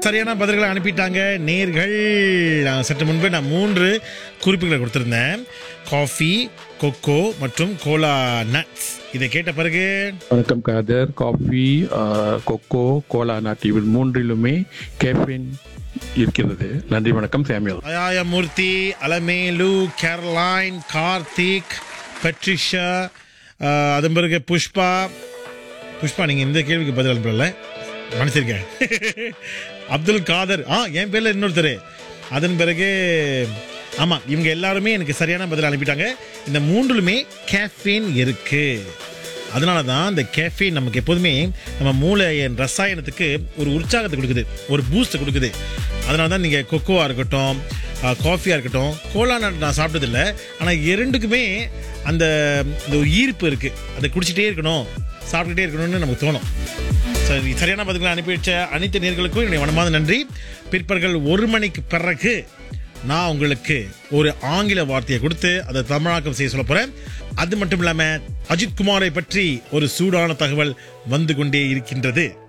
சரியான பதில்களை அனுப்பிட்டாங்க நேர்கள் நான் சற்று முன்பு நான் மூன்று குறிப்புகளை கொடுத்திருந்தேன் காஃபி கொக்கோ மற்றும் கோலா நட்ஸ் இதை கேட்ட பிறகு வணக்கம் காதர் காஃபி கொக்கோ கோலா நாட் இவை மூன்றிலுமே கேஃபின் இருக்கிறது நன்றி வணக்கம் சாமியல் அயாயமூர்த்தி அலமேலு கேரளைன் கார்த்திக் பட்ரிஷா ஆஹ், அதன் பிறகு புஷ்பா புஷ்பா நீங்க இந்த கேள்விக்கு பதில் அனுப்பல மன்னிச்சிருக்கேன் அப்துல் காதர் ஆ என் பேர்ல இன்னொருத்தர் அதன் பிறகு ஆமா இவங்க எல்லாருமே எனக்கு சரியான பதில் அனுப்பிட்டாங்க இந்த மூன்றுலுமே கேஃபீன் இருக்கு அதனால தான் இந்த கேஃபீன் நமக்கு எப்போதுமே நம்ம மூளை ரசாயனத்துக்கு ஒரு உற்சாகத்தை கொடுக்குது ஒரு பூஸ்ட் கொடுக்குது அதனால தான் நீங்கள் கொக்கோவாக இருக்கட்டும் காஃபியாக இருக்கட்டும் கோலா நட் நான் சாப்பிட்டதில்ல ஆனால் இரண்டுக்குமே அந்த இந்த ஒரு ஈர்ப்பு இருக்குது அதை குடிச்சிட்டே இருக்கணும் சாப்பிட்டுட்டே இருக்கணும்னு நமக்கு தோணும் சரி சரியான பதில்களை அனுப்பி வச்ச அனைத்து நேர்களுக்கும் என்னுடைய மனமார்ந்த நன்றி பிற்பகல் ஒரு மணிக்கு பிறகு நான் உங்களுக்கு ஒரு ஆங்கில வார்த்தையை கொடுத்து அதை தமிழாக்கம் செய்ய சொல்ல போறேன் அது மட்டும் இல்லாம அஜித் குமாரை பற்றி ஒரு சூடான தகவல் வந்து கொண்டே இருக்கின்றது